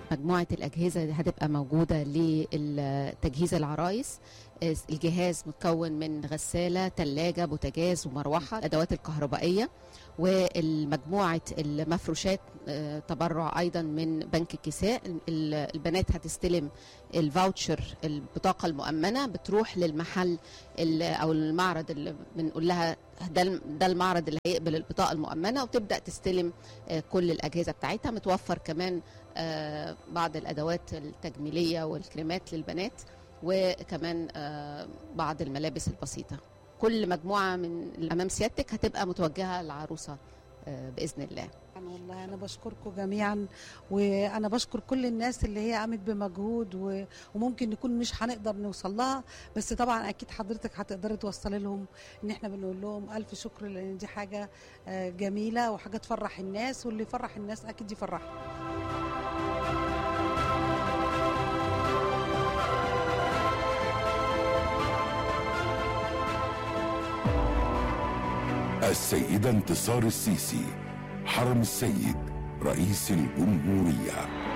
مجموعة الأجهزة هتبقى موجودة لتجهيز العرايس الجهاز متكون من غسالة ثلاجة بوتاجاز ومروحة الأدوات الكهربائية والمجموعة المفروشات تبرع أيضا من بنك الكساء البنات هتستلم الفاوتشر البطاقة المؤمنة بتروح للمحل أو المعرض اللي بنقول لها ده ده المعرض اللي هيقبل البطاقة المؤمنة وتبدأ تستلم كل الأجهزة بتاعتها متوفر كمان بعض الأدوات التجميلية والكريمات للبنات وكمان بعض الملابس البسيطة كل مجموعة من أمام سيادتك هتبقى متوجهة للعروسة بإذن الله والله أنا بشكركم جميعا وأنا بشكر كل الناس اللي هي قامت بمجهود و... وممكن نكون مش هنقدر نوصل لها بس طبعا أكيد حضرتك هتقدري توصلي لهم إن إحنا بنقول لهم ألف شكر لأن دي حاجة جميلة وحاجة تفرح الناس واللي يفرح الناس أكيد يفرحهم السيدة انتصار السيسي حرم السيد رئيس الجمهورية